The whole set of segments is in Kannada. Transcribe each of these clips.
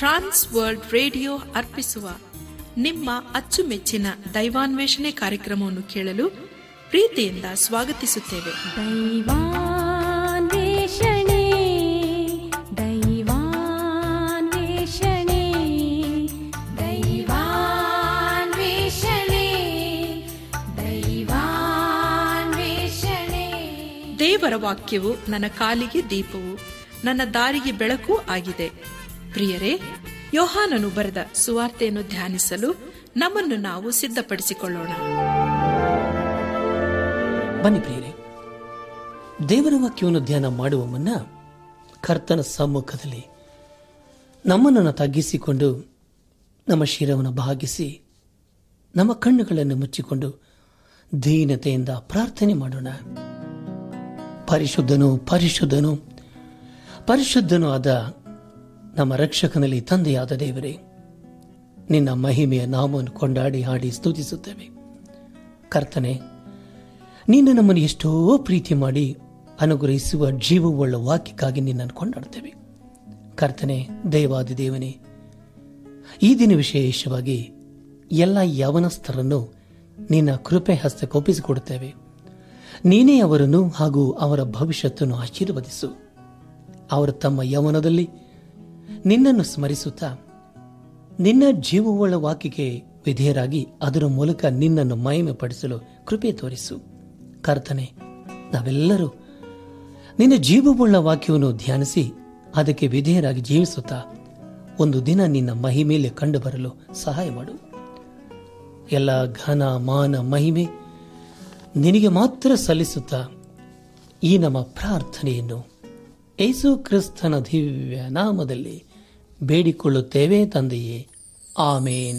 ಟ್ರಾನ್ಸ್ ವರ್ಲ್ಡ್ ರೇಡಿಯೋ ಅರ್ಪಿಸುವ ನಿಮ್ಮ ಅಚ್ಚುಮೆಚ್ಚಿನ ದೈವಾನ್ವೇಷಣೆ ಕಾರ್ಯಕ್ರಮವನ್ನು ಕೇಳಲು ಪ್ರೀತಿಯಿಂದ ಸ್ವಾಗತಿಸುತ್ತೇವೆ दैवान्वेषणे दैवान्वेषणे दैवान्वेषणे दैवान्वेषणे ದೇವರ ವಾಕ್ಯವು ನನ್ನ ಕಾಲಿಗೆ ದೀಪವು ನನ್ನ ದಾರಿಗೆ ಬೆಳಕೂ ಆಗಿದೆ ಪ್ರಿಯರೇ ಯೋಹಾನನು ಬರೆದ ಸುವಾರ್ತೆಯನ್ನು ಧ್ಯಾನಿಸಲು ನಮ್ಮನ್ನು ನಾವು ಸಿದ್ಧಪಡಿಸಿಕೊಳ್ಳೋಣ ಬನ್ನಿ ಪ್ರಿಯರೇ ದೇವರ ವಾಕ್ಯವನ್ನು ಧ್ಯಾನ ಮಾಡುವ ಮುನ್ನ ಕರ್ತನ ಸಮ್ಮುಖದಲ್ಲಿ ನಮ್ಮನ್ನು ತಗ್ಗಿಸಿಕೊಂಡು ನಮ್ಮ ಶಿರವನ್ನು ಭಾಗಿಸಿ ನಮ್ಮ ಕಣ್ಣುಗಳನ್ನು ಮುಚ್ಚಿಕೊಂಡು ದೀನತೆಯಿಂದ ಪ್ರಾರ್ಥನೆ ಮಾಡೋಣ ಪರಿಶುದ್ಧನು ಪರಿಶುದ್ಧನು ಪರಿಶುದ್ಧನೂ ಆದ ನಮ್ಮ ರಕ್ಷಕನಲ್ಲಿ ತಂದೆಯಾದ ದೇವರೇ ನಿನ್ನ ಮಹಿಮೆಯ ನಾಮವನ್ನು ಕೊಂಡಾಡಿ ಹಾಡಿ ಸ್ತುತಿಸುತ್ತೇವೆ ಕರ್ತನೆ ನೀನು ನಮ್ಮನ್ನು ಎಷ್ಟೋ ಪ್ರೀತಿ ಮಾಡಿ ಅನುಗ್ರಹಿಸುವ ಜೀವವುಳ್ಳ ವಾಕ್ಯಕ್ಕಾಗಿ ನಿನ್ನನ್ನು ಕೊಂಡಾಡ್ತೇವೆ ಕರ್ತನೆ ದೇವಾದಿ ದೇವನೇ ಈ ದಿನ ವಿಶೇಷವಾಗಿ ಎಲ್ಲ ಯವನಸ್ಥರನ್ನು ನಿನ್ನ ಕೃಪೆ ಹಸ್ತಕ್ಕೆ ಒಪ್ಪಿಸಿಕೊಡುತ್ತೇವೆ ನೀನೇ ಅವರನ್ನು ಹಾಗೂ ಅವರ ಭವಿಷ್ಯತ್ತನ್ನು ಆಶೀರ್ವದಿಸು ಅವರು ತಮ್ಮ ಯೌವನದಲ್ಲಿ ನಿನ್ನನ್ನು ಸ್ಮರಿಸುತ್ತಾ ನಿನ್ನ ಜೀವವುಳ್ಳ ವಾಕ್ಯಕ್ಕೆ ವಿಧೇಯರಾಗಿ ಅದರ ಮೂಲಕ ನಿನ್ನನ್ನು ಮಹಿಮೆ ಪಡಿಸಲು ಕೃಪೆ ತೋರಿಸು ಕರ್ತನೆ ನಾವೆಲ್ಲರೂ ನಿನ್ನ ಜೀವವುಳ್ಳ ವಾಕ್ಯವನ್ನು ಧ್ಯಾನಿಸಿ ಅದಕ್ಕೆ ವಿಧೇಯರಾಗಿ ಜೀವಿಸುತ್ತಾ ಒಂದು ದಿನ ನಿನ್ನ ಮಹಿಮೆಯಲ್ಲಿ ಕಂಡುಬರಲು ಸಹಾಯ ಮಾಡು ಎಲ್ಲ ಘನ ಮಾನ ಮಹಿಮೆ ನಿನಗೆ ಮಾತ್ರ ಸಲ್ಲಿಸುತ್ತಾ ಈ ನಮ್ಮ ಪ್ರಾರ್ಥನೆಯನ್ನು ಯೇಸು ಕ್ರಿಸ್ತನ ದಿವ್ಯ ನಾಮದಲ್ಲಿ ಬೇಡಿಕೊಳ್ಳುತ್ತೇವೆ ತಂದೆಯೇ ಆಮೇನ್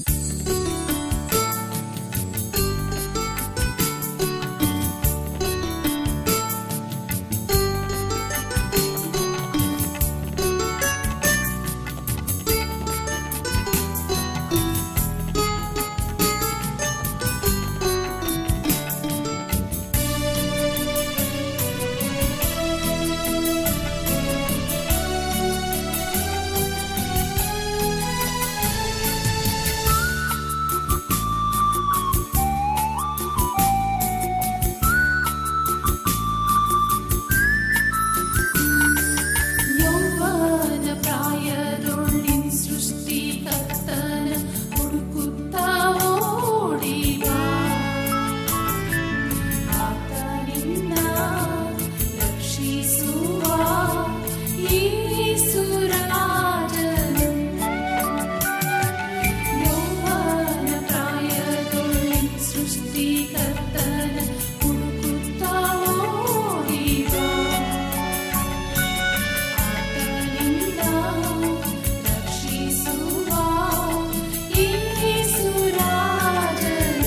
ಯೌವನ ಪ್ರಾಯದೊಳ್ಳಿನ್ ಸೃಷ್ಟಿಕರ್ತನ ಹುಡುಕುತ್ತಾ ಓಡಿವ ಆತನಿಂದ ರಕ್ಷಿಸುವ ಯೇಸುರಾಜನು ಯೌವನ ಪ್ರಾಯದೊಳ್ಳಿನ್ ಸೃಷ್ಟಿಕರ್ತನ ಹುಡುಕುತ್ತಾ ಓಡಿವ ಆತನಿಂದ ರಕ್ಷಿಸುವ ಯೇಸುರಾಜನು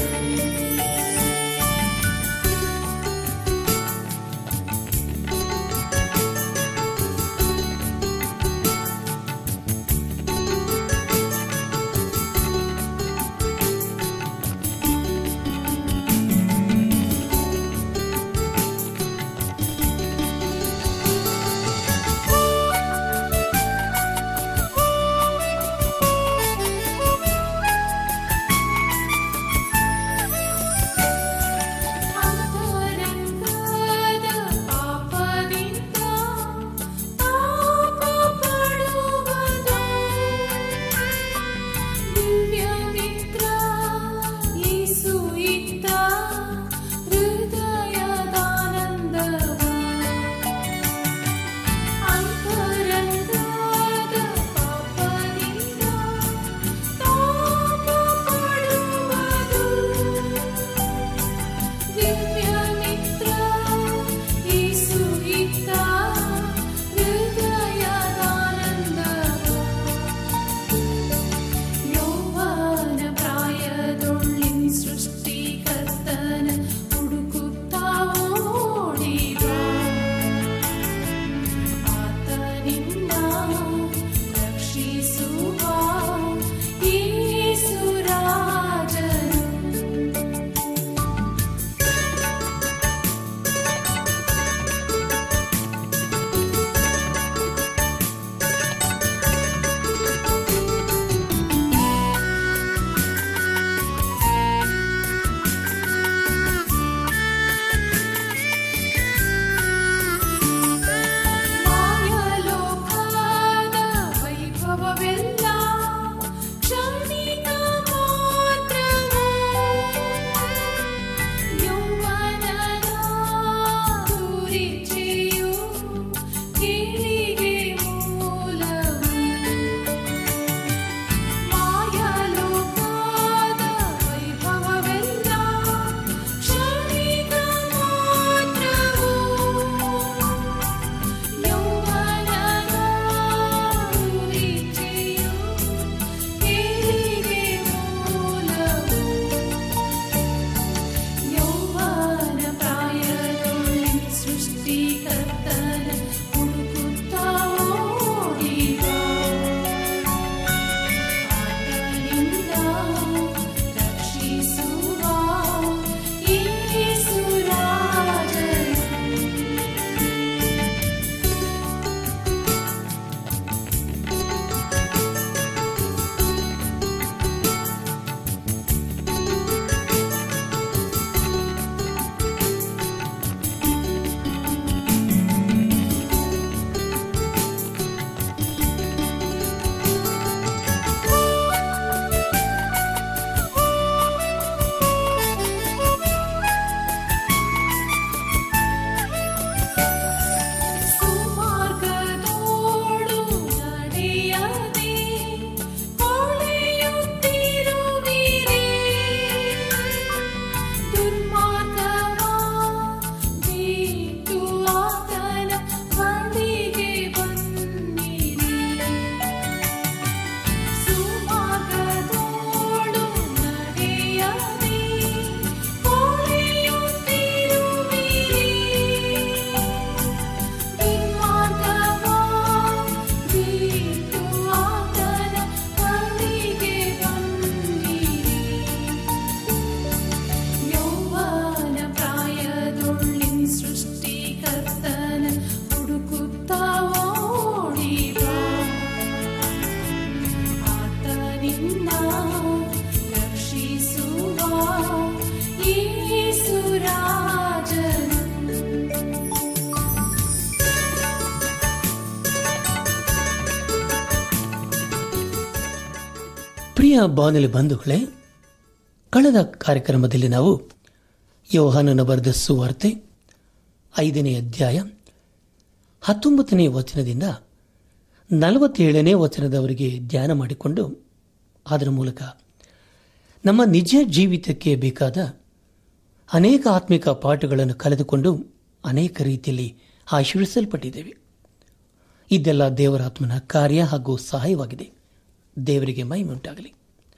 ಪ್ರಿಯ ಬಾನುಲಿ ಬಂಧುಗಳೇ ಕಳೆದ ಕಾರ್ಯಕ್ರಮದಲ್ಲಿ ನಾವು ಯೋಹಾನನ ಬರೆದ ಸುವಾರ್ತೆ ಐದನೇ ಅಧ್ಯಾಯ ಹತ್ತೊಂಬತ್ತನೇ ವಚನದಿಂದ ನಲವತ್ತೇಳನೇ ವಚನದವರೆಗೆ ಧ್ಯಾನ ಮಾಡಿಕೊಂಡು ಅದರ ಮೂಲಕ ನಮ್ಮ ನಿಜ ಜೀವಿತಕ್ಕೆ ಬೇಕಾದ ಅನೇಕ ಆತ್ಮಿಕ ಪಾಠಗಳನ್ನು ಕಳೆದುಕೊಂಡು ಅನೇಕ ರೀತಿಯಲ್ಲಿ ಆಶೀರ್ವಿಸಲ್ಪಟ್ಟಿದ್ದೇವೆ ಇದೆಲ್ಲ ದೇವರಾತ್ಮನ ಕಾರ್ಯ ಹಾಗೂ ಸಹಾಯವಾಗಿದೆ ದೇವರಿಗೆ ಮಹಿಮುಂಟಾಗಲಿ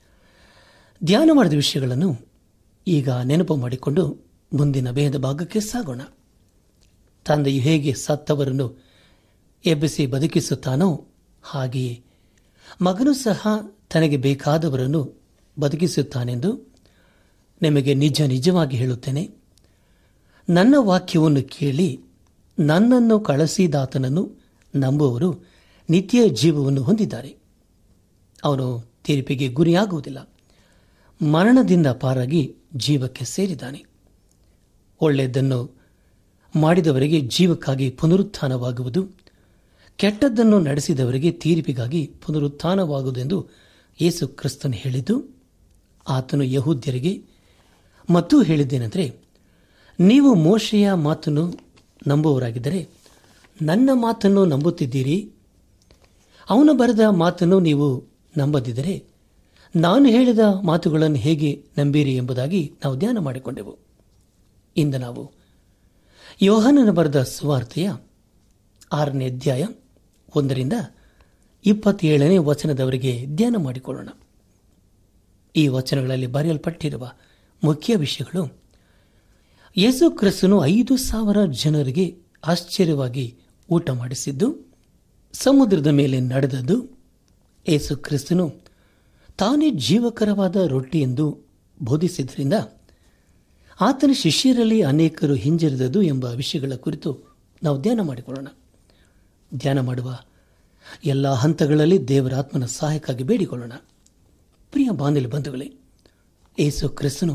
ಧ್ಯಾನ ಮಾಡಿದ ವಿಷಯಗಳನ್ನು ಈಗ ನೆನಪು ಮಾಡಿಕೊಂಡು ಮುಂದಿನ ಭೇದ ಭಾಗಕ್ಕೆ ಸಾಗೋಣ ತಂದೆಯು ಹೇಗೆ ಸತ್ತವರನ್ನು ಎಬ್ಬಿಸಿ ಬದುಕಿಸುತ್ತಾನೋ ಹಾಗೆಯೇ ಮಗನು ಸಹ ತನಗೆ ಬೇಕಾದವರನ್ನು ಬದುಕಿಸುತ್ತಾನೆಂದು ನಿಮಗೆ ನಿಜ ನಿಜವಾಗಿ ಹೇಳುತ್ತೇನೆ ನನ್ನ ವಾಕ್ಯವನ್ನು ಕೇಳಿ ನನ್ನನ್ನು ಕಳಿಸಿದಾತನನ್ನು ನಂಬುವವರು ನಿತ್ಯ ಜೀವವನ್ನು ಹೊಂದಿದ್ದಾರೆ ಅವನು ತೀರ್ಪಿಗೆ ಗುರಿಯಾಗುವುದಿಲ್ಲ ಮರಣದಿಂದ ಪಾರಾಗಿ ಜೀವಕ್ಕೆ ಸೇರಿದ್ದಾನೆ ಒಳ್ಳೆಯದನ್ನು ಮಾಡಿದವರಿಗೆ ಜೀವಕ್ಕಾಗಿ ಪುನರುತ್ಥಾನವಾಗುವುದು ಕೆಟ್ಟದ್ದನ್ನು ನಡೆಸಿದವರಿಗೆ ತೀರ್ಪಿಗಾಗಿ ಪುನರುತ್ಥಾನವಾಗುವುದೆಂದು ಯೇಸು ಕ್ರಿಸ್ತನು ಹೇಳಿದ್ದು ಆತನು ಯಹೂದ್ಯರಿಗೆ ಮತ್ತು ಹೇಳಿದ್ದೇನೆಂದರೆ ನೀವು ಮೋಶೆಯ ಮಾತನ್ನು ನಂಬುವವರಾಗಿದ್ದರೆ ನನ್ನ ಮಾತನ್ನು ನಂಬುತ್ತಿದ್ದೀರಿ ಅವನು ಬರೆದ ಮಾತನ್ನು ನೀವು ನಂಬದಿದ್ದರೆ ನಾನು ಹೇಳಿದ ಮಾತುಗಳನ್ನು ಹೇಗೆ ನಂಬೀರಿ ಎಂಬುದಾಗಿ ನಾವು ಧ್ಯಾನ ಮಾಡಿಕೊಂಡೆವು ಇಂದು ನಾವು ಯೋಹನನ ಬರೆದ ಸುವಾರ್ತೆಯ ಆರನೇ ಅಧ್ಯಾಯ ಒಂದರಿಂದ ಇಪ್ಪತ್ತೇಳನೇ ವಚನದವರೆಗೆ ಧ್ಯಾನ ಮಾಡಿಕೊಳ್ಳೋಣ ಈ ವಚನಗಳಲ್ಲಿ ಬರೆಯಲ್ಪಟ್ಟಿರುವ ಮುಖ್ಯ ವಿಷಯಗಳು ಯೇಸು ಕ್ರಿಸ್ತನು ಐದು ಸಾವಿರ ಜನರಿಗೆ ಆಶ್ಚರ್ಯವಾಗಿ ಊಟ ಮಾಡಿಸಿದ್ದು ಸಮುದ್ರದ ಮೇಲೆ ನಡೆದದ್ದು ಯೇಸು ಕ್ರಿಸ್ತನು ತಾನೇ ಜೀವಕರವಾದ ರೊಟ್ಟಿ ಎಂದು ಬೋಧಿಸಿದ್ರಿಂದ ಆತನ ಶಿಷ್ಯರಲ್ಲಿ ಅನೇಕರು ಹಿಂಜರಿದದು ಎಂಬ ವಿಷಯಗಳ ಕುರಿತು ನಾವು ಧ್ಯಾನ ಮಾಡಿಕೊಳ್ಳೋಣ ಧ್ಯಾನ ಮಾಡುವ ಎಲ್ಲ ಹಂತಗಳಲ್ಲಿ ದೇವರ ಆತ್ಮನ ಸಹಾಯಕ್ಕಾಗಿ ಬೇಡಿಕೊಳ್ಳೋಣ ಪ್ರಿಯ ಬಾಂಧವ್ಯ ಬಂಧುಗಳೇ ಏಸು ಕ್ರಿಸ್ತನು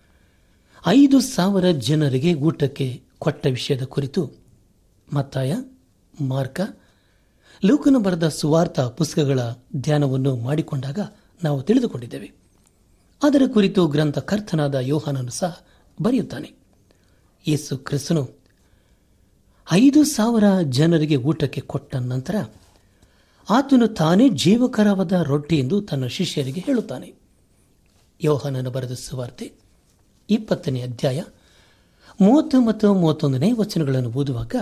ಐದು ಸಾವಿರ ಜನರಿಗೆ ಊಟಕ್ಕೆ ಕೊಟ್ಟ ವಿಷಯದ ಕುರಿತು ಮತ್ತಾಯ ಮಾರ್ಕ ಲೂಕನು ಬರೆದ ಸುವಾರ್ಥ ಪುಸ್ತಕಗಳ ಧ್ಯಾನವನ್ನು ಮಾಡಿಕೊಂಡಾಗ ನಾವು ತಿಳಿದುಕೊಂಡಿದ್ದೇವೆ ಅದರ ಕುರಿತು ಗ್ರಂಥ ಕರ್ತನಾದ ಯೋಹಾನನು ಸಹ ಬರೆಯುತ್ತಾನೆ ಯೇಸು ಕ್ರಿಸ್ತನು ಐದು ಸಾವಿರ ಜನರಿಗೆ ಊಟಕ್ಕೆ ಕೊಟ್ಟ ನಂತರ ಆತನು ತಾನೇ ಜೀವಕರವಾದ ರೊಟ್ಟಿ ಎಂದು ತನ್ನ ಶಿಷ್ಯರಿಗೆ ಹೇಳುತ್ತಾನೆ ಯೋಹಾನನ ಬರೆದ ಸುವಾರ್ತೆ ಇಪ್ಪತ್ತನೇ ಅಧ್ಯಾಯ ಮೂವತ್ತು ಮತ್ತು ಮೂವತ್ತೊಂದನೇ ವಚನಗಳನ್ನು ಓದುವಾಗ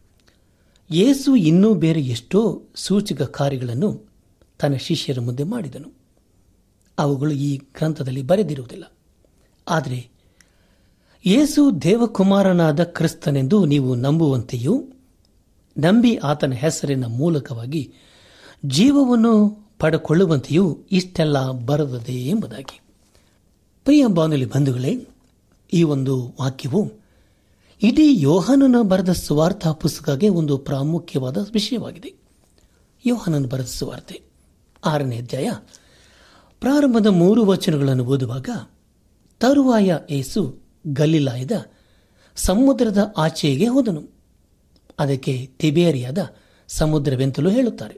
ಯೇಸು ಇನ್ನೂ ಬೇರೆ ಎಷ್ಟೋ ಸೂಚಕ ಕಾರ್ಯಗಳನ್ನು ತನ್ನ ಶಿಷ್ಯರ ಮುಂದೆ ಮಾಡಿದನು ಅವುಗಳು ಈ ಗ್ರಂಥದಲ್ಲಿ ಬರೆದಿರುವುದಿಲ್ಲ ಆದರೆ ಯೇಸು ದೇವಕುಮಾರನಾದ ಕ್ರಿಸ್ತನೆಂದು ನೀವು ನಂಬುವಂತೆಯೂ ನಂಬಿ ಆತನ ಹೆಸರಿನ ಮೂಲಕವಾಗಿ ಜೀವವನ್ನು ಪಡೆಕೊಳ್ಳುವಂತೆಯೂ ಇಷ್ಟೆಲ್ಲ ಬರದದೆ ಎಂಬುದಾಗಿ ಪ್ರಿಯ ಬಾನುಲಿ ಬಂಧುಗಳೇ ಈ ಒಂದು ವಾಕ್ಯವು ಇಡೀ ಯೋಹನನ ಬರೆದ ಸುವಾರ್ಥ ಪುಸ್ತಕಕ್ಕೆ ಒಂದು ಪ್ರಾಮುಖ್ಯವಾದ ವಿಷಯವಾಗಿದೆ ಯೋಹನನ ಬರೆದ ಸುವಾರ್ತೆ ಆರನೇ ಅಧ್ಯಾಯ ಪ್ರಾರಂಭದ ಮೂರು ವಚನಗಳನ್ನು ಓದುವಾಗ ತರುವಾಯ ಏಸು ಗಲಿಲಾಯದ ಸಮುದ್ರದ ಆಚೆಗೆ ಹೋದನು ಅದಕ್ಕೆ ತಿಬೇರಿಯಾದ ಸಮುದ್ರವೆಂತಲೂ ಹೇಳುತ್ತಾರೆ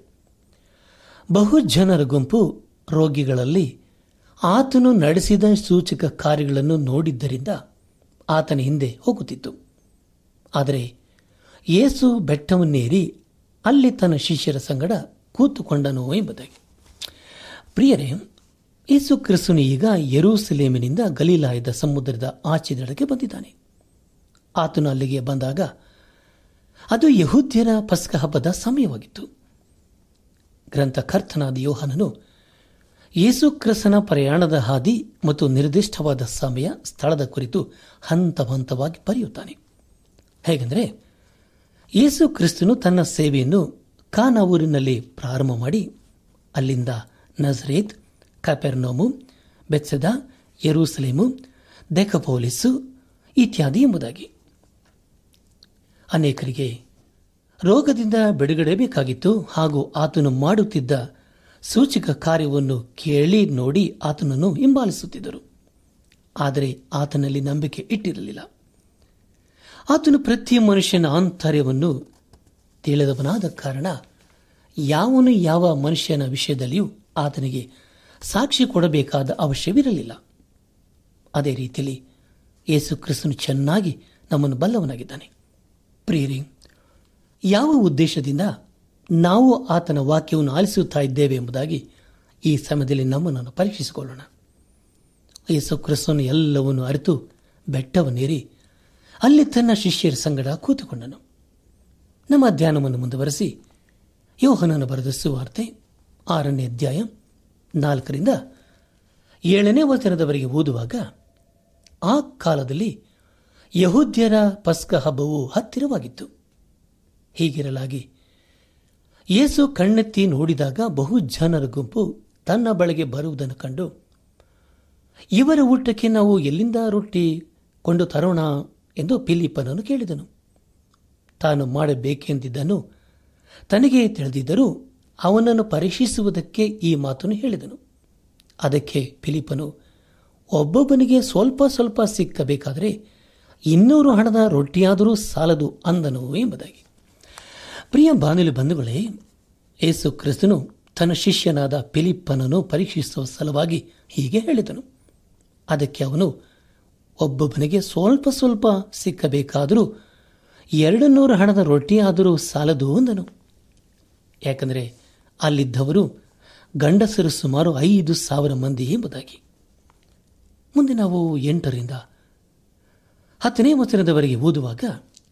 ಬಹು ಜನರ ಗುಂಪು ರೋಗಿಗಳಲ್ಲಿ ಆತನು ನಡೆಸಿದ ಸೂಚಕ ಕಾರ್ಯಗಳನ್ನು ನೋಡಿದ್ದರಿಂದ ಆತನ ಹಿಂದೆ ಹೋಗುತ್ತಿತ್ತು ಆದರೆ ಯೇಸು ಬೆಟ್ಟವನ್ನೇರಿ ಅಲ್ಲಿ ತನ್ನ ಶಿಷ್ಯರ ಸಂಗಡ ಕೂತುಕೊಂಡನು ಎಂಬುದಾಗಿ ಪ್ರಿಯರೇ ಯೇಸು ಕ್ರಿಸ್ತನು ಈಗ ಯರೂಸಲೇಮಿನಿಂದ ಗಲೀಲಾಯದ ಸಮುದ್ರದ ಆಚೆ ದಡಕ್ಕೆ ಬಂದಿದ್ದಾನೆ ಆತನು ಅಲ್ಲಿಗೆ ಬಂದಾಗ ಅದು ಯಹೂದ್ಯರ ಪಸ್ಕ ಹಬ್ಬದ ಸಮಯವಾಗಿತ್ತು ಗ್ರಂಥಕರ್ತನಾದ ಯೋಹನನು ಯೇಸು ಕ್ರಿಸ್ತನ ಪ್ರಯಾಣದ ಹಾದಿ ಮತ್ತು ನಿರ್ದಿಷ್ಟವಾದ ಸಮಯ ಸ್ಥಳದ ಕುರಿತು ಹಂತ ಹಂತವಾಗಿ ಬರೆಯುತ್ತಾನೆ ಹೇಗೆಂದರೆ ಯೇಸು ಕ್ರಿಸ್ತನು ತನ್ನ ಸೇವೆಯನ್ನು ಕಾನಾ ಊರಿನಲ್ಲಿ ಪ್ರಾರಂಭ ಮಾಡಿ ಅಲ್ಲಿಂದ ನಜರೇತ್ ಕಪೆರ್ನೋಮು ಬೆತ್ಸೆದ ಯರೂಸಲೇಮು ದೆಕಪೋಲಿಸು ಇತ್ಯಾದಿ ಎಂಬುದಾಗಿ ಅನೇಕರಿಗೆ ರೋಗದಿಂದ ಬಿಡುಗಡೆ ಬೇಕಾಗಿತ್ತು ಹಾಗೂ ಆತನು ಮಾಡುತ್ತಿದ್ದ ಸೂಚಕ ಕಾರ್ಯವನ್ನು ಕೇಳಿ ನೋಡಿ ಆತನನ್ನು ಹಿಂಬಾಲಿಸುತ್ತಿದ್ದರು ಆದರೆ ಆತನಲ್ಲಿ ನಂಬಿಕೆ ಇಟ್ಟಿರಲಿಲ್ಲ ಆತನು ಪ್ರತಿ ಮನುಷ್ಯನ ಆಂತರ್ಯವನ್ನು ತಿಳಿದವನಾದ ಕಾರಣ ಯಾವನು ಯಾವ ಮನುಷ್ಯನ ವಿಷಯದಲ್ಲಿಯೂ ಆತನಿಗೆ ಸಾಕ್ಷಿ ಕೊಡಬೇಕಾದ ಅವಶ್ಯವಿರಲಿಲ್ಲ ಅದೇ ರೀತಿಯಲ್ಲಿ ಯೇಸು ಕ್ರಿಸ್ತನು ಚೆನ್ನಾಗಿ ನಮ್ಮನ್ನು ಬಲ್ಲವನಾಗಿದ್ದಾನೆ ಪ್ರಿಯರಿ ಯಾವ ಉದ್ದೇಶದಿಂದ ನಾವು ಆತನ ವಾಕ್ಯವನ್ನು ಆಲಿಸುತ್ತಾ ಇದ್ದೇವೆ ಎಂಬುದಾಗಿ ಈ ಸಮಯದಲ್ಲಿ ನಮ್ಮನ್ನು ಪರೀಕ್ಷಿಸಿಕೊಳ್ಳೋಣ ಯೇಸು ಕ್ರಿಸ್ತನು ಎಲ್ಲವನ್ನು ಅರಿತು ಬೆಟ್ಟವನ್ನೇರಿ ಅಲ್ಲಿ ತನ್ನ ಶಿಷ್ಯರ ಸಂಗಡ ಕೂತುಕೊಂಡನು ನಮ್ಮ ಧ್ಯಾನವನ್ನು ಮುಂದುವರೆಸಿ ಯೋಹನನು ಬರೆದ ಸುವಾರ್ತೆ ಆರನೇ ಅಧ್ಯಾಯ ನಾಲ್ಕರಿಂದ ಏಳನೇ ವಚನದವರೆಗೆ ಓದುವಾಗ ಆ ಕಾಲದಲ್ಲಿ ಯಹೂದ್ಯರ ಪಸ್ಕ ಹಬ್ಬವು ಹತ್ತಿರವಾಗಿತ್ತು ಹೀಗಿರಲಾಗಿ ಯೇಸು ಕಣ್ಣೆತ್ತಿ ನೋಡಿದಾಗ ಬಹು ಜನರ ಗುಂಪು ತನ್ನ ಬಳಿಗೆ ಬರುವುದನ್ನು ಕಂಡು ಇವರ ಊಟಕ್ಕೆ ನಾವು ಎಲ್ಲಿಂದ ರೊಟ್ಟಿ ಕೊಂಡು ತರೋಣ ಎಂದು ಫಿಲಿಪ್ಪನನ್ನು ಕೇಳಿದನು ತಾನು ಮಾಡಬೇಕೆಂದಿದ್ದನು ತನಗೆ ತಿಳಿದಿದ್ದರೂ ಅವನನ್ನು ಪರೀಕ್ಷಿಸುವುದಕ್ಕೆ ಈ ಮಾತನ್ನು ಹೇಳಿದನು ಅದಕ್ಕೆ ಫಿಲಿಪ್ಪನು ಒಬ್ಬೊಬ್ಬನಿಗೆ ಸ್ವಲ್ಪ ಸ್ವಲ್ಪ ಸಿಕ್ಕಬೇಕಾದರೆ ಇನ್ನೂರು ಹಣದ ರೊಟ್ಟಿಯಾದರೂ ಸಾಲದು ಅಂದನು ಎಂಬುದಾಗಿ ಪ್ರಿಯ ಬಾನುಲಿ ಬಂಧುಗಳೇ ಯೇಸು ಕ್ರಿಸ್ತನು ತನ್ನ ಶಿಷ್ಯನಾದ ಫಿಲಿಪ್ಪನನ್ನು ಪರೀಕ್ಷಿಸುವ ಸಲುವಾಗಿ ಹೀಗೆ ಹೇಳಿದನು ಅದಕ್ಕೆ ಅವನು ಒಬ್ಬೊಬ್ಬನಿಗೆ ಸ್ವಲ್ಪ ಸ್ವಲ್ಪ ಸಿಕ್ಕಬೇಕಾದರೂ ಎರಡು ನೂರು ಹಣದ ರೊಟ್ಟಿಯಾದರೂ ಸಾಲದು ಅಂದನು ಯಾಕಂದರೆ ಅಲ್ಲಿದ್ದವರು ಗಂಡಸರು ಸುಮಾರು ಐದು ಸಾವಿರ ಮಂದಿ ಎಂಬುದಾಗಿ ಮುಂದೆ ನಾವು ಎಂಟರಿಂದ ಹತ್ತನೇ ವಚನದವರೆಗೆ ಓದುವಾಗ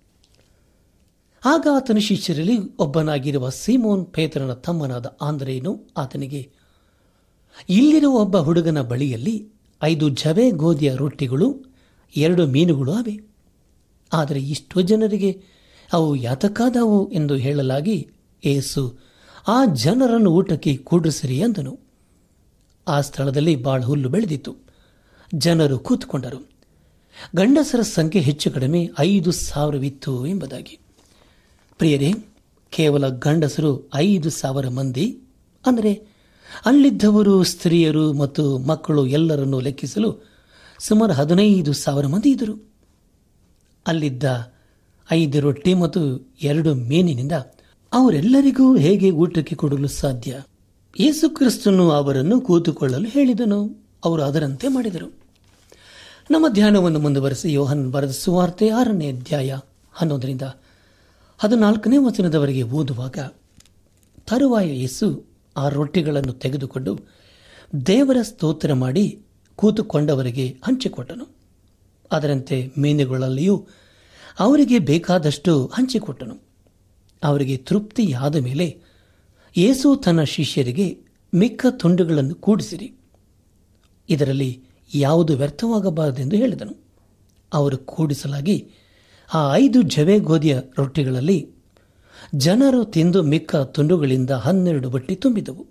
ಆಗ ಆತನ ಶಿಷ್ಯರಲ್ಲಿ ಒಬ್ಬನಾಗಿರುವ ಸೀಮೋನ್ ಪೇತ್ರನ ತಮ್ಮನಾದ ಆಂದ್ರೇನು ಆತನಿಗೆ ಇಲ್ಲಿರುವ ಒಬ್ಬ ಹುಡುಗನ ಬಳಿಯಲ್ಲಿ ಐದು ಜವೆ ಗೋಧಿಯ ರೊಟ್ಟಿಗಳು ಎರಡು ಮೀನುಗಳು ಅವೆ ಆದರೆ ಇಷ್ಟು ಜನರಿಗೆ ಅವು ಯಾತಕ್ಕಾದವು ಎಂದು ಹೇಳಲಾಗಿ ಏಸು ಆ ಜನರನ್ನು ಊಟಕ್ಕೆ ಕೂಡಿಸಿರಿ ಎಂದನು ಆ ಸ್ಥಳದಲ್ಲಿ ಬಾಳ ಹುಲ್ಲು ಬೆಳೆದಿತ್ತು ಜನರು ಕೂತುಕೊಂಡರು ಗಂಡಸರ ಸಂಖ್ಯೆ ಹೆಚ್ಚು ಕಡಿಮೆ ಐದು ಸಾವಿರವಿತ್ತು ಎಂಬುದಾಗಿ ಪ್ರಿಯರೇ ಕೇವಲ ಗಂಡಸರು ಐದು ಸಾವಿರ ಮಂದಿ ಅಂದರೆ ಅಲ್ಲಿದ್ದವರು ಸ್ತ್ರೀಯರು ಮತ್ತು ಮಕ್ಕಳು ಎಲ್ಲರನ್ನೂ ಲೆಕ್ಕಿಸಲು ಸುಮಾರು ಹದಿನೈದು ಸಾವಿರ ಮಂದಿ ಇದ್ದರು ಅಲ್ಲಿದ್ದ ಐದು ರೊಟ್ಟಿ ಮತ್ತು ಎರಡು ಮೀನಿನಿಂದ ಅವರೆಲ್ಲರಿಗೂ ಹೇಗೆ ಊಟಕ್ಕೆ ಕೊಡಲು ಸಾಧ್ಯ ಯೇಸು ಕ್ರಿಸ್ತನು ಅವರನ್ನು ಕೂತುಕೊಳ್ಳಲು ಹೇಳಿದನು ಅವರು ಅದರಂತೆ ಮಾಡಿದರು ನಮ್ಮ ಧ್ಯಾನವನ್ನು ಮುಂದುವರೆಸಿ ಯೋಹನ್ ಬರೆದ ಸುವಾರ್ತೆ ಆರನೇ ಅಧ್ಯಾಯ ಹನ್ನೊಂದರಿಂದ ಹದಿನಾಲ್ಕನೇ ವಚನದವರೆಗೆ ಓದುವಾಗ ತರುವಾಯ ಯೇಸು ಆ ರೊಟ್ಟಿಗಳನ್ನು ತೆಗೆದುಕೊಂಡು ದೇವರ ಸ್ತೋತ್ರ ಮಾಡಿ ಕೂತುಕೊಂಡವರಿಗೆ ಹಂಚಿಕೊಟ್ಟನು ಅದರಂತೆ ಮೀನುಗಳಲ್ಲಿಯೂ ಅವರಿಗೆ ಬೇಕಾದಷ್ಟು ಹಂಚಿಕೊಟ್ಟನು ಅವರಿಗೆ ತೃಪ್ತಿಯಾದ ಮೇಲೆ ಯೇಸು ತನ್ನ ಶಿಷ್ಯರಿಗೆ ಮಿಕ್ಕ ತುಂಡುಗಳನ್ನು ಕೂಡಿಸಿರಿ ಇದರಲ್ಲಿ ಯಾವುದು ವ್ಯರ್ಥವಾಗಬಾರದೆಂದು ಹೇಳಿದನು ಅವರು ಕೂಡಿಸಲಾಗಿ ಆ ಐದು ಜವೆ ಗೋಧಿಯ ರೊಟ್ಟಿಗಳಲ್ಲಿ ಜನರು ತಿಂದು ಮಿಕ್ಕ ತುಂಡುಗಳಿಂದ ಹನ್ನೆರಡು ಬಟ್ಟಿ ತುಂಬಿದವು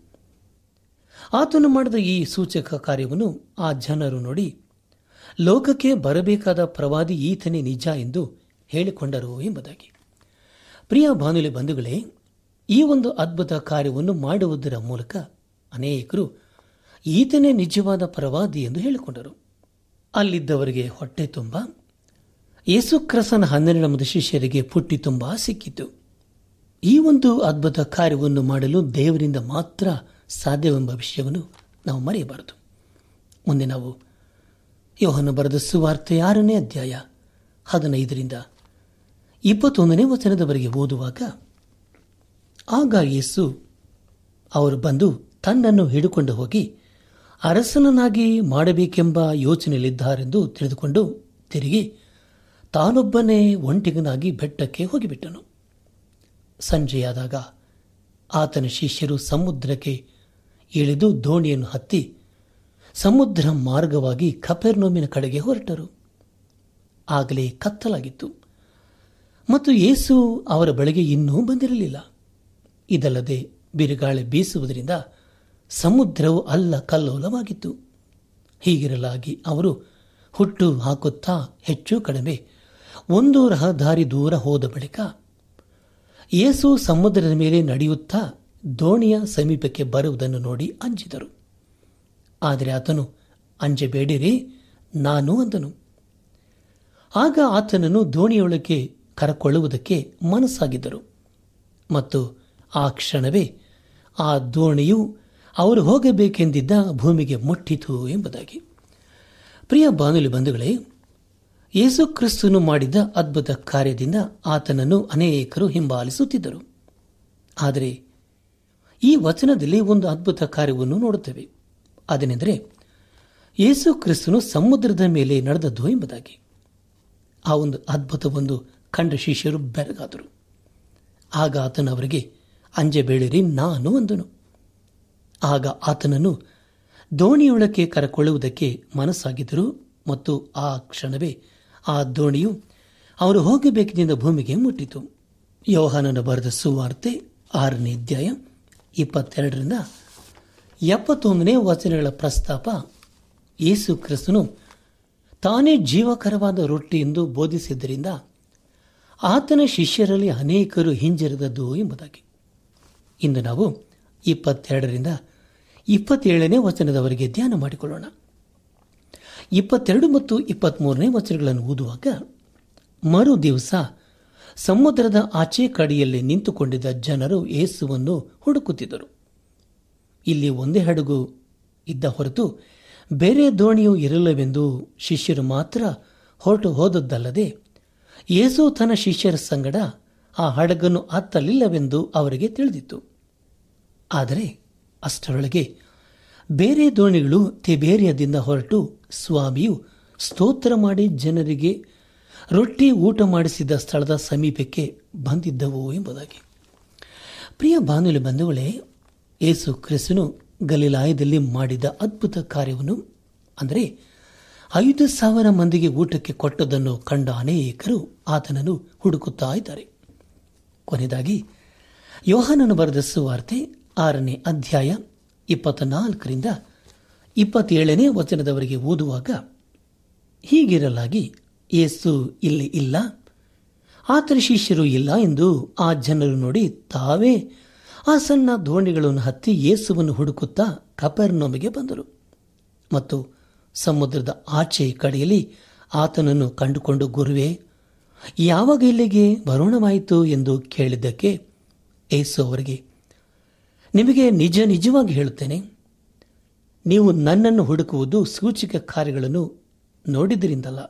ಆತನು ಮಾಡಿದ ಈ ಸೂಚಕ ಕಾರ್ಯವನ್ನು ಆ ಜನರು ನೋಡಿ ಲೋಕಕ್ಕೆ ಬರಬೇಕಾದ ಪ್ರವಾದಿ ಈತನೇ ನಿಜ ಎಂದು ಹೇಳಿಕೊಂಡರು ಎಂಬುದಾಗಿ ಪ್ರಿಯ ಬಾನುಲಿ ಬಂಧುಗಳೇ ಈ ಒಂದು ಅದ್ಭುತ ಕಾರ್ಯವನ್ನು ಮಾಡುವುದರ ಮೂಲಕ ಅನೇಕರು ಈತನೇ ನಿಜವಾದ ಪ್ರವಾದಿ ಎಂದು ಹೇಳಿಕೊಂಡರು ಅಲ್ಲಿದ್ದವರಿಗೆ ಹೊಟ್ಟೆ ತುಂಬ ಯೇಸುಕ್ರಸನ ಹನ್ನೆರಡು ಮಂದಿ ಶಿಷ್ಯರಿಗೆ ಪುಟ್ಟಿ ತುಂಬ ಸಿಕ್ಕಿತು ಈ ಒಂದು ಅದ್ಭುತ ಕಾರ್ಯವನ್ನು ಮಾಡಲು ದೇವರಿಂದ ಮಾತ್ರ ಸಾಧ್ಯವೆಂಬ ವಿಷಯವನ್ನು ನಾವು ಮರೆಯಬಾರದು ಮುಂದೆ ನಾವು ಯೋಹನ ಬರೆದ ಸುವಾರ್ತೆ ಆರನೇ ಅಧ್ಯಾಯ ಹದಿನೈದರಿಂದ ಇಪ್ಪತ್ತೊಂದನೇ ವಚನದವರೆಗೆ ಓದುವಾಗ ಆಗ ಯೇಸು ಅವರು ಬಂದು ತನ್ನನ್ನು ಹಿಡಿಕೊಂಡು ಹೋಗಿ ಅರಸನನ್ನಾಗಿ ಮಾಡಬೇಕೆಂಬ ಯೋಚನೆಯಲ್ಲಿದ್ದಾರೆಂದು ತಿಳಿದುಕೊಂಡು ತಿರುಗಿ ತಾನೊಬ್ಬನೇ ಒಂಟಿಗನಾಗಿ ಬೆಟ್ಟಕ್ಕೆ ಹೋಗಿಬಿಟ್ಟನು ಸಂಜೆಯಾದಾಗ ಆತನ ಶಿಷ್ಯರು ಸಮುದ್ರಕ್ಕೆ ಇಳಿದು ದೋಣಿಯನ್ನು ಹತ್ತಿ ಸಮುದ್ರ ಮಾರ್ಗವಾಗಿ ಕಪೆರ್ನೋಮಿನ ಕಡೆಗೆ ಹೊರಟರು ಆಗಲೇ ಕತ್ತಲಾಗಿತ್ತು ಮತ್ತು ಯೇಸು ಅವರ ಬಳಿಗೆ ಇನ್ನೂ ಬಂದಿರಲಿಲ್ಲ ಇದಲ್ಲದೆ ಬಿರುಗಾಳಿ ಬೀಸುವುದರಿಂದ ಸಮುದ್ರವು ಅಲ್ಲ ಕಲ್ಲೋಲವಾಗಿತ್ತು ಹೀಗಿರಲಾಗಿ ಅವರು ಹುಟ್ಟು ಹಾಕುತ್ತಾ ಹೆಚ್ಚು ಕಡಿಮೆ ಒಂದು ರಹದಾರಿ ದೂರ ಹೋದ ಬಳಿಕ ಯೇಸು ಸಮುದ್ರದ ಮೇಲೆ ನಡೆಯುತ್ತಾ ದೋಣಿಯ ಸಮೀಪಕ್ಕೆ ಬರುವುದನ್ನು ನೋಡಿ ಅಂಜಿದರು ಆದರೆ ಆತನು ಅಂಜಬೇಡಿರಿ ನಾನು ಅಂದನು ಆಗ ಆತನನ್ನು ದೋಣಿಯೊಳಗೆ ಕರಕೊಳ್ಳುವುದಕ್ಕೆ ಮನಸ್ಸಾಗಿದ್ದರು ಮತ್ತು ಆ ಕ್ಷಣವೇ ಆ ದೋಣಿಯು ಅವರು ಹೋಗಬೇಕೆಂದಿದ್ದ ಭೂಮಿಗೆ ಮುಟ್ಟಿತು ಎಂಬುದಾಗಿ ಪ್ರಿಯ ಬಾನುಲಿ ಬಂಧುಗಳೇ ಯೇಸು ಕ್ರಿಸ್ತನು ಮಾಡಿದ ಅದ್ಭುತ ಕಾರ್ಯದಿಂದ ಆತನನ್ನು ಅನೇಕರು ಹಿಂಬಾಲಿಸುತ್ತಿದ್ದರು ಆದರೆ ಈ ವಚನದಲ್ಲಿ ಒಂದು ಅದ್ಭುತ ಕಾರ್ಯವನ್ನು ನೋಡುತ್ತೇವೆ ಅದೇನೆಂದರೆ ಯೇಸು ಕ್ರಿಸ್ತನು ಸಮುದ್ರದ ಮೇಲೆ ನಡೆದದ್ದು ಎಂಬುದಾಗಿ ಆ ಒಂದು ಅದ್ಭುತವೊಂದು ಕಂಡ ಶಿಷ್ಯರು ಬೆರಗಾದರು ಆಗ ಆತನು ಅವರಿಗೆ ಅಂಜಬೇಳಿರಿ ನಾನು ಅಂದನು ಆಗ ಆತನನ್ನು ದೋಣಿಯೊಳಕ್ಕೆ ಕರಕೊಳ್ಳುವುದಕ್ಕೆ ಮನಸ್ಸಾಗಿದ್ದರು ಮತ್ತು ಆ ಕ್ಷಣವೇ ಆ ದೋಣಿಯು ಅವರು ಹೋಗಬೇಕಿದ್ದ ಭೂಮಿಗೆ ಮುಟ್ಟಿತು ಯೋಹಾನನ ಬರೆದ ಸುವಾರ್ತೆ ಆರನೇ ಅಧ್ಯಾಯ ಇಪ್ಪತ್ತೆರಡರಿಂದ ಎಪ್ಪತ್ತೊಂದನೇ ವಚನಗಳ ಪ್ರಸ್ತಾಪ ಯೇಸು ಕ್ರಿಸ್ತನು ತಾನೇ ಜೀವಕರವಾದ ರೊಟ್ಟಿ ಎಂದು ಬೋಧಿಸಿದ್ದರಿಂದ ಆತನ ಶಿಷ್ಯರಲ್ಲಿ ಅನೇಕರು ಹಿಂಜರಿದದ್ದು ಎಂಬುದಾಗಿ ಇಂದು ನಾವು ಇಪ್ಪತ್ತೆರಡರಿಂದ ಇಪ್ಪತ್ತೇಳನೇ ವಚನದವರೆಗೆ ಧ್ಯಾನ ಮಾಡಿಕೊಳ್ಳೋಣ ಇಪ್ಪತ್ತೆರಡು ಮತ್ತು ಇಪ್ಪತ್ಮೂರನೇ ವಚನಗಳನ್ನು ಓದುವಾಗ ಮರು ದಿವಸ ಸಮುದ್ರದ ಆಚೆ ಕಡೆಯಲ್ಲಿ ನಿಂತುಕೊಂಡಿದ್ದ ಜನರು ಯೇಸುವನ್ನು ಹುಡುಕುತ್ತಿದ್ದರು ಇಲ್ಲಿ ಒಂದೇ ಹಡಗು ಇದ್ದ ಹೊರತು ಬೇರೆ ದೋಣಿಯೂ ಇರಲಿಲ್ಲವೆಂದು ಶಿಷ್ಯರು ಮಾತ್ರ ಹೊರಟು ಹೋದದ್ದಲ್ಲದೆ ಯೇಸು ತನ್ನ ಶಿಷ್ಯರ ಸಂಗಡ ಆ ಹಡಗನ್ನು ಹತ್ತಲಿಲ್ಲವೆಂದು ಅವರಿಗೆ ತಿಳಿದಿತ್ತು ಆದರೆ ಅಷ್ಟರೊಳಗೆ ಬೇರೆ ದೋಣಿಗಳು ತಿಬೇರಿಯದಿಂದ ಹೊರಟು ಸ್ವಾಮಿಯು ಸ್ತೋತ್ರ ಮಾಡಿ ಜನರಿಗೆ ರೊಟ್ಟಿ ಊಟ ಮಾಡಿಸಿದ ಸ್ಥಳದ ಸಮೀಪಕ್ಕೆ ಬಂದಿದ್ದವು ಎಂಬುದಾಗಿ ಪ್ರಿಯ ಬಾನುಲಿ ಬಂಧುಗಳೇ ಯೇಸು ಕ್ರಿಸ್ತನು ಗಲಿಲಾಯದಲ್ಲಿ ಮಾಡಿದ ಅದ್ಭುತ ಕಾರ್ಯವನ್ನು ಅಂದರೆ ಐದು ಸಾವಿರ ಮಂದಿಗೆ ಊಟಕ್ಕೆ ಕೊಟ್ಟದನ್ನು ಕಂಡ ಅನೇಕರು ಆತನನ್ನು ಹುಡುಕುತ್ತಾ ಇದ್ದಾರೆ ಕೊನೆಯದಾಗಿ ಯೋಹಾನನು ಬರೆದ ಸುವಾರ್ತೆ ಆರನೇ ಅಧ್ಯಾಯ ಇಪ್ಪತ್ತ ನಾಲ್ಕರಿಂದ ಇಪ್ಪತ್ತೇಳನೇ ವಚನದವರೆಗೆ ಓದುವಾಗ ಹೀಗಿರಲಾಗಿ ಯೇಸು ಇಲ್ಲಿ ಇಲ್ಲ ಆತನ ಶಿಷ್ಯರು ಇಲ್ಲ ಎಂದು ಆ ಜನರು ನೋಡಿ ತಾವೇ ಆ ಸಣ್ಣ ದೋಣಿಗಳನ್ನು ಹತ್ತಿ ಯೇಸುವನ್ನು ಹುಡುಕುತ್ತಾ ಕಪರ್ನೊಮಿಗೆ ಬಂದರು ಮತ್ತು ಸಮುದ್ರದ ಆಚೆ ಕಡೆಯಲ್ಲಿ ಆತನನ್ನು ಕಂಡುಕೊಂಡು ಗುರುವೇ ಯಾವಾಗ ಇಲ್ಲಿಗೆ ಬರೋಣವಾಯಿತು ಎಂದು ಕೇಳಿದ್ದಕ್ಕೆ ಏಸು ಅವರಿಗೆ ನಿಮಗೆ ನಿಜ ನಿಜವಾಗಿ ಹೇಳುತ್ತೇನೆ ನೀವು ನನ್ನನ್ನು ಹುಡುಕುವುದು ಸೂಚಿಕ ಕಾರ್ಯಗಳನ್ನು ನೋಡಿದ್ದರಿಂದಲ್ಲ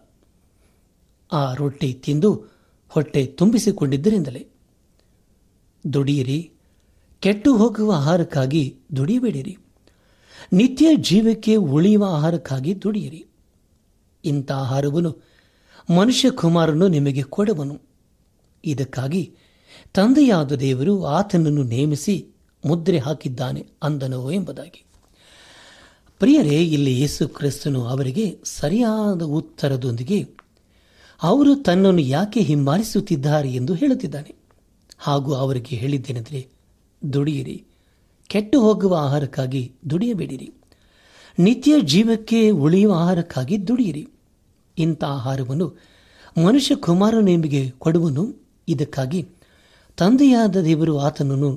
ಆ ರೊಟ್ಟಿ ತಿಂದು ಹೊಟ್ಟೆ ತುಂಬಿಸಿಕೊಂಡಿದ್ದರಿಂದಲೇ ದುಡಿಯಿರಿ ಕೆಟ್ಟು ಹೋಗುವ ಆಹಾರಕ್ಕಾಗಿ ದುಡಿಯಬೇಡಿರಿ ನಿತ್ಯ ಜೀವಕ್ಕೆ ಉಳಿಯುವ ಆಹಾರಕ್ಕಾಗಿ ದುಡಿಯಿರಿ ಇಂಥ ಆಹಾರವನ್ನು ಮನುಷ್ಯ ಕುಮಾರನು ನಿಮಗೆ ಕೊಡುವನು ಇದಕ್ಕಾಗಿ ತಂದೆಯಾದ ದೇವರು ಆತನನ್ನು ನೇಮಿಸಿ ಮುದ್ರೆ ಹಾಕಿದ್ದಾನೆ ಅಂದನೋ ಎಂಬುದಾಗಿ ಪ್ರಿಯರೇ ಇಲ್ಲಿ ಯೇಸು ಕ್ರಿಸ್ತನು ಅವರಿಗೆ ಸರಿಯಾದ ಉತ್ತರದೊಂದಿಗೆ ಅವರು ತನ್ನನ್ನು ಯಾಕೆ ಹಿಂಬಾಲಿಸುತ್ತಿದ್ದಾರೆ ಎಂದು ಹೇಳುತ್ತಿದ್ದಾನೆ ಹಾಗೂ ಅವರಿಗೆ ಹೇಳಿದ್ದೇನೆಂದರೆ ದುಡಿಯಿರಿ ಕೆಟ್ಟು ಹೋಗುವ ಆಹಾರಕ್ಕಾಗಿ ದುಡಿಯಬೇಡಿರಿ ನಿತ್ಯ ಜೀವಕ್ಕೆ ಉಳಿಯುವ ಆಹಾರಕ್ಕಾಗಿ ದುಡಿಯಿರಿ ಇಂಥ ಆಹಾರವನ್ನು ಮನುಷ್ಯ ಕುಮಾರನು ನಿಮಗೆ ಕೊಡುವನು ಇದಕ್ಕಾಗಿ ತಂದೆಯಾದ ದೇವರು ಆತನನ್ನು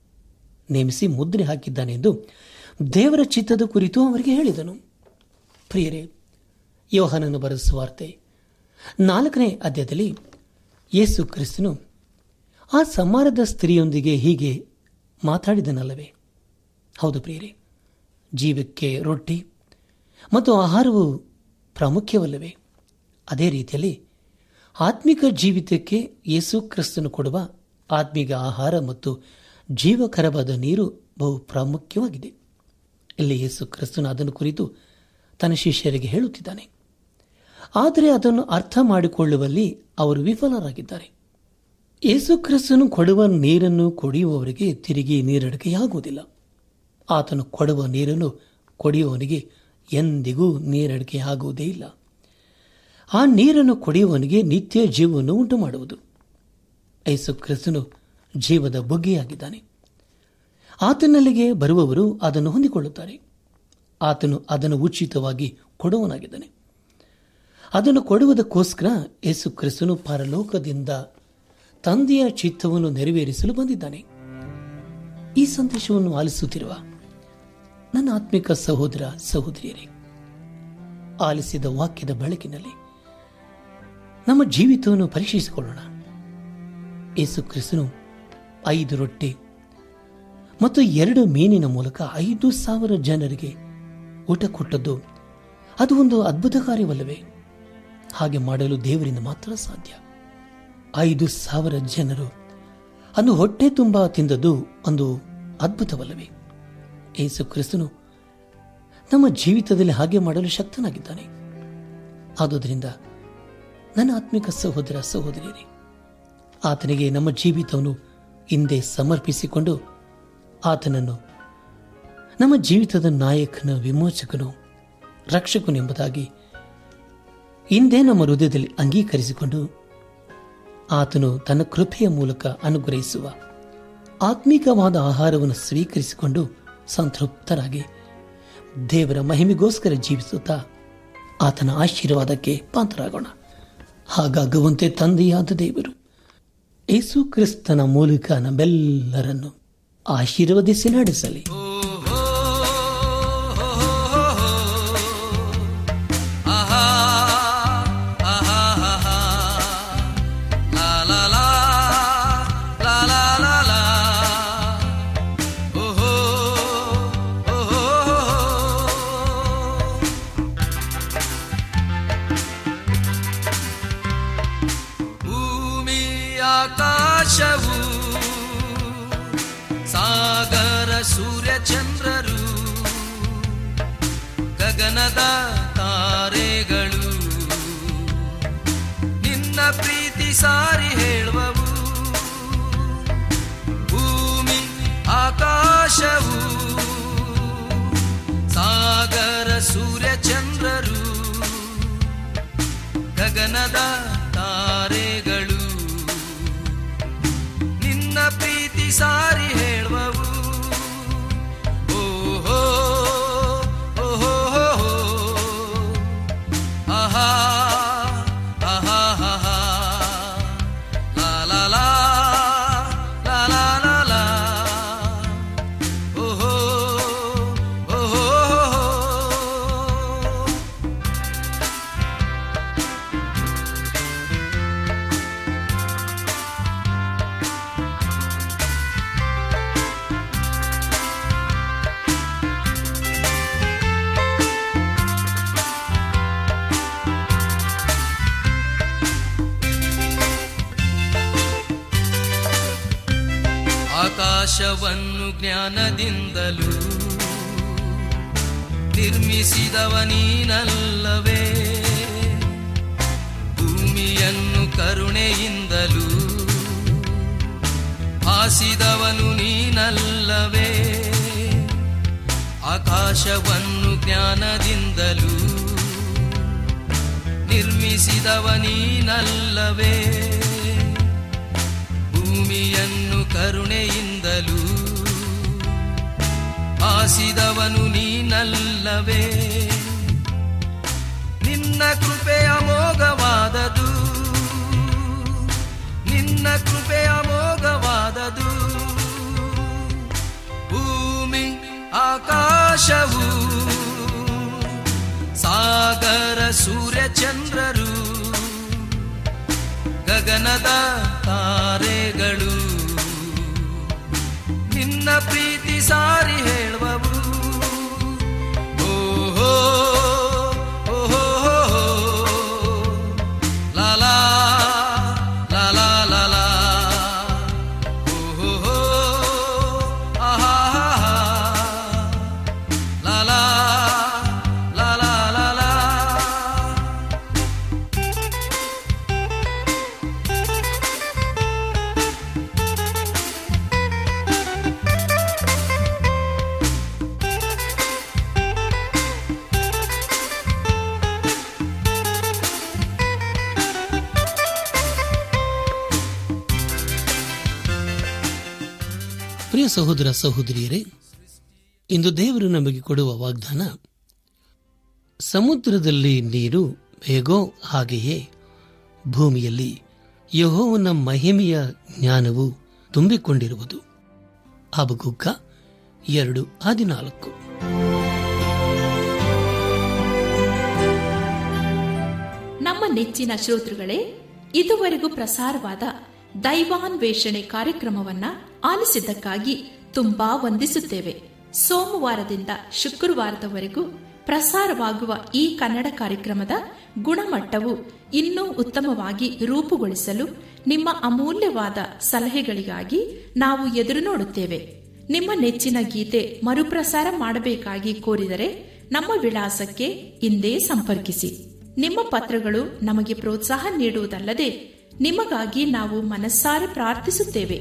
ನೇಮಿಸಿ ಮುದ್ರೆ ಹಾಕಿದ್ದಾನೆ ಎಂದು ದೇವರ ಚಿತ್ತದ ಕುರಿತು ಅವರಿಗೆ ಹೇಳಿದನು ಪ್ರಿಯರೇ ಯೋಹನನ್ನು ಬರೆದ ಸುವಾರ್ತೆ ನಾಲ್ಕನೇ ಅಧ್ಯಾಯದಲ್ಲಿ ಯೇಸು ಕ್ರಿಸ್ತನು ಆ ಸಮಾರದ ಸ್ತ್ರೀಯೊಂದಿಗೆ ಹೀಗೆ ಮಾತಾಡಿದನಲ್ಲವೇ ಹೌದು ಪ್ರಿಯರೇ ಜೀವಕ್ಕೆ ರೊಟ್ಟಿ ಮತ್ತು ಆಹಾರವು ಪ್ರಾಮುಖ್ಯವಲ್ಲವೇ ಅದೇ ರೀತಿಯಲ್ಲಿ ಆತ್ಮಿಕ ಜೀವಿತಕ್ಕೆ ಯೇಸು ಕ್ರಿಸ್ತನು ಕೊಡುವ ಆತ್ಮಿಕ ಆಹಾರ ಮತ್ತು ಜೀವಕರವಾದ ನೀರು ಬಹು ಪ್ರಾಮುಖ್ಯವಾಗಿದೆ ಇಲ್ಲಿ ಯೇಸು ಕ್ರಿಸ್ತನು ಅದನ್ನು ಕುರಿತು ತನ್ನ ಶಿಷ್ಯರಿಗೆ ಹೇಳುತ್ತಿದ್ದಾನೆ ಆದರೆ ಅದನ್ನು ಅರ್ಥ ಮಾಡಿಕೊಳ್ಳುವಲ್ಲಿ ಅವರು ವಿಫಲರಾಗಿದ್ದಾರೆ ಯೇಸು ಕ್ರಿಸ್ತನು ಕೊಡುವ ನೀರನ್ನು ಕುಡಿಯುವವರಿಗೆ ತಿರುಗಿ ನೀರಡಿಕೆಯಾಗುವುದಿಲ್ಲ ಆತನು ಕೊಡುವ ನೀರನ್ನು ಕುಡಿಯುವವನಿಗೆ ಎಂದಿಗೂ ನೀರಡಿಕೆಯಾಗುವುದೇ ಇಲ್ಲ ಆ ನೀರನ್ನು ಕುಡಿಯುವವನಿಗೆ ನಿತ್ಯ ಜೀವವನ್ನು ಉಂಟು ಮಾಡುವುದು ಯೇಸು ಕ್ರಿಸ್ತನು ಜೀವದ ಬುಗ್ಗೆಯಾಗಿದ್ದಾನೆ ಆತನಲ್ಲಿಗೆ ಬರುವವರು ಅದನ್ನು ಹೊಂದಿಕೊಳ್ಳುತ್ತಾರೆ ಆತನು ಅದನ್ನು ಉಚಿತವಾಗಿ ಕೊಡುವನಾಗಿದ್ದಾನೆ ಅದನ್ನು ಕೊಡುವುದಕ್ಕೋಸ್ಕರ ಯೇಸು ಕ್ರಿಸ್ತನು ಪರಲೋಕದಿಂದ ತಂದೆಯ ಚಿತ್ತವನ್ನು ನೆರವೇರಿಸಲು ಬಂದಿದ್ದಾನೆ ಈ ಸಂದೇಶವನ್ನು ಆಲಿಸುತ್ತಿರುವ ನನ್ನ ಆತ್ಮಿಕ ಸಹೋದರ ಸಹೋದರಿಯರೇ ಆಲಿಸಿದ ವಾಕ್ಯದ ಬೆಳಕಿನಲ್ಲಿ ನಮ್ಮ ಜೀವಿತವನ್ನು ಪರೀಕ್ಷಿಸಿಕೊಳ್ಳೋಣ ಯೇಸು ಕ್ರಿಸ್ತನು ಐದು ರೊಟ್ಟಿ ಮತ್ತು ಎರಡು ಮೀನಿನ ಮೂಲಕ ಐದು ಸಾವಿರ ಜನರಿಗೆ ಊಟ ಕೊಟ್ಟದ್ದು ಅದು ಒಂದು ಅದ್ಭುತ ಕಾರ್ಯವಲ್ಲವೇ ಹಾಗೆ ಮಾಡಲು ದೇವರಿಂದ ಮಾತ್ರ ಸಾಧ್ಯ ಐದು ಸಾವಿರ ಜನರು ಅಂದು ಹೊಟ್ಟೆ ತುಂಬ ತಿಂದದ್ದು ಒಂದು ಅದ್ಭುತವಲ್ಲವೇ ಯೇಸು ಕ್ರಿಸ್ತನು ನಮ್ಮ ಜೀವಿತದಲ್ಲಿ ಹಾಗೆ ಮಾಡಲು ಶಕ್ತನಾಗಿದ್ದಾನೆ ಆದುದರಿಂದ ನನ್ನ ಆತ್ಮಿಕ ಸಹೋದರ ಸಹೋದರಿಯರೇ ಆತನಿಗೆ ನಮ್ಮ ಜೀವಿತವನ್ನು ಹಿಂದೆ ಸಮರ್ಪಿಸಿಕೊಂಡು ಆತನನ್ನು ನಮ್ಮ ಜೀವಿತದ ನಾಯಕನ ವಿಮೋಚಕನು ರಕ್ಷಕನೆಂಬುದಾಗಿ ಹಿಂದೆ ನಮ್ಮ ಹೃದಯದಲ್ಲಿ ಅಂಗೀಕರಿಸಿಕೊಂಡು ಆತನು ತನ್ನ ಕೃಪೆಯ ಮೂಲಕ ಅನುಗ್ರಹಿಸುವ ಆತ್ಮಿಕವಾದ ಆಹಾರವನ್ನು ಸ್ವೀಕರಿಸಿಕೊಂಡು ಸಂತೃಪ್ತರಾಗಿ ದೇವರ ಮಹಿಮೆಗೋಸ್ಕರ ಜೀವಿಸುತ್ತಾ ಆತನ ಆಶೀರ್ವಾದಕ್ಕೆ ಪಾತ್ರರಾಗೋಣ ಹಾಗಾಗುವಂತೆ ತಂದೆಯಾದ ದೇವರು ಯೇಸು ಕ್ರಿಸ್ತನ ಮೂಲಕ ನಮ್ಮೆಲ್ಲರನ್ನು ಆಶೀರ್ವದಿಸಿ ನಡೆಸಲಿ ಆಹಾ ಆಹಾ ಆಹಾ ಲಾ ಲಾ ಲಾ ಲಾ ಲಾ ಲಾ ಲಾ ಓಹೋ ಓಹೋ ಭೂಮಿ ಆಕಾಶವು ಸಾಗರ ಸೂರ್ಯ ಚಂದ್ರರು ಗಗನದ ತಾರೆಗಳು ನಿನ್ನ ಪ್ರೀತಿ ಸಾರಿ ಹೇಳುವವು ಭೂಮಿ ಆಕಾಶವು ಸಾಗರ ಸೂರ್ಯ ಚಂದ್ರರು ಗಗನದ ತಾರೆಗಳು ನಿನ್ನ ಪ್ರೀತಿ ಸಾರಿ ಹೇಳುವವು ಓಹೋ ಓಹೋ ಆಹಾ ಆಹಾ ಆಹಾ ಲಾ ಲಾ ಲಾ ಲಾ ಲಾ ಲಾ ಲಾ ಓಹೋ ಓಹೋ ಆಕಾಶವನ್ನು ಜ್ಞಾನದಿಂದಲೂ ನಿರ್ಮಿಸಿದವ ನೀನಲ್ಲವೇ ಭೂಮಿಯನ್ನು ಕರುಣೆಯಿಂದಲೂ ಆಸಿದವನು ನೀನಲ್ಲವೇ ಆಕಾಶವನ್ನು ಜ್ಞಾನದಿಂದಲೂ ನಿರ್ಮಿಸಿದವ ನೀನಲ್ಲವೇ ಭೂಮಿಯನ್ನು ಕರುಣೆಯಿಂದಲೂ ಆಸಿದವನು ನೀನಲ್ಲವೇ ನಿನ್ನ ಕೃಪೆ ಅಮೋಘವಾದದು ನಿನ್ನ ಕೃಪೆ ಅಮೋಘವಾದದು ಭೂಮಿ ಆಕಾಶವು ಸಾಗರ ಸೂರ್ಯ ಚಂದ್ರರು ಗಗನದ ತಾರೆಗಳು ನಿನ್ನ ಪ್ರೀತಿ ಸಾರಿ ಹೇಳುವವು ಓಹೋ ಓಹೋ ಲಾ ಲಾ ಲಾ ಲಾ ಲಾ ಲಾ ಓಹೋ ಆಹಾ ಆಹಾ ಲಾ ಲಾ ಲಾ ಲಾ ಲಾ ಲಾ ಪ್ರಿಯ ಸಹೋದರ ಸಹೋದರಿಯರೇ ಇಂದು ದೇವರು ನಮಗೆ ಕೊಡುವ ವಾಗ್ದಾನ ಸಮುದ್ರದಲ್ಲಿ ನೀರು ಹೇಗೋ ಹಾಗೆಯೇ ಭೂಮಿಯಲ್ಲಿ ಯಹೋವನ ಮಹಿಮೆಯ ಜ್ಞಾನವು ತುಂಬಿಕೊಂಡಿರುವುದು ಹಬಗುಗ್ಗ ಎರಡು ಹದಿನಾಲ್ಕು ನಮ್ಮ ನೆಚ್ಚಿನ ಶ್ರೋತೃಗಳೇ ಇದುವರೆಗೂ ಪ್ರಸಾರವಾದ ದೈವಾನ್ವೇಷಣೆ ಕಾರ್ಯಕ್ರಮವನ್ನ ಆಲಿಸಿದ್ದಕ್ಕಾಗಿ ತುಂಬಾ ವಂದಿಸುತ್ತೇವೆ ಸೋಮವಾರದಿಂದ ಶುಕ್ರವಾರದವರೆಗೂ ಪ್ರಸಾರವಾಗುವ ಈ ಕನ್ನಡ ಕಾರ್ಯಕ್ರಮದ ಗುಣಮಟ್ಟವು ಇನ್ನೂ ಉತ್ತಮವಾಗಿ ರೂಪುಗೊಳಿಸಲು ನಿಮ್ಮ ಅಮೂಲ್ಯವಾದ ಸಲಹೆಗಳಿಗಾಗಿ ನಾವು ಎದುರು ನೋಡುತ್ತೇವೆ ನಿಮ್ಮ ನೆಚ್ಚಿನ ಗೀತೆ ಮರುಪ್ರಸಾರ ಮಾಡಬೇಕಾಗಿ ಕೋರಿದರೆ ನಮ್ಮ ವಿಳಾಸಕ್ಕೆ ಇಂದೇ ಸಂಪರ್ಕಿಸಿ ನಿಮ್ಮ ಪತ್ರಗಳು ನಮಗೆ ಪ್ರೋತ್ಸಾಹ ನೀಡುವುದಲ್ಲದೆ ನಿಮಗಾಗಿ ನಾವು ಮನಸ್ಸಾರೆ ಪ್ರಾರ್ಥಿಸುತ್ತೇವೆ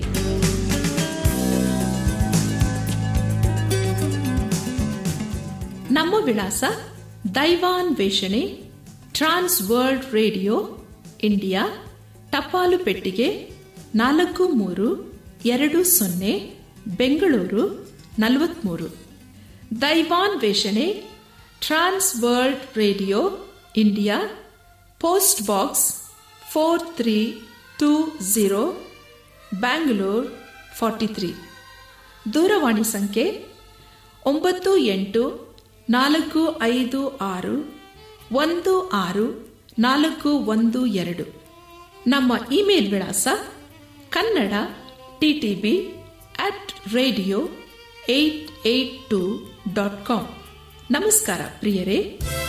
ನಮ್ಮ ವಿಳಾಸ ದೈವಾನ್ ವೇಷಣೆ ಟ್ರಾನ್ಸ್ ವರ್ಲ್ಡ್ ರೇಡಿಯೋ ಇಂಡಿಯಾ ಟಪಾಲು ಪೆಟ್ಟಿಗೆ ನಾಲ್ಕು ಮೂರು ಎರಡು ಸೊನ್ನೆ ಬೆಂಗಳೂರು ನಲವತ್ಮೂರು ದೈವಾನ್ ವೇಷಣೆ trans world radio India post box four three two zero Bangalore forty three ದೂರವಾಣಿ ಸಂಖ್ಯೆ ಒಂಬತ್ತು ಎಂಟು ನಾಲ್ಕು ಐದು ಆರು ಒಂದು ಆರು ನಾಲ್ಕು ಒಂದು ಎರಡು ನಮ್ಮ ಇಮೇಲ್ ವಿಳಾಸ Kannada T T B at radio eight eight two dot com ನಮಸ್ಕಾರ ಪ್ರಿಯರೇ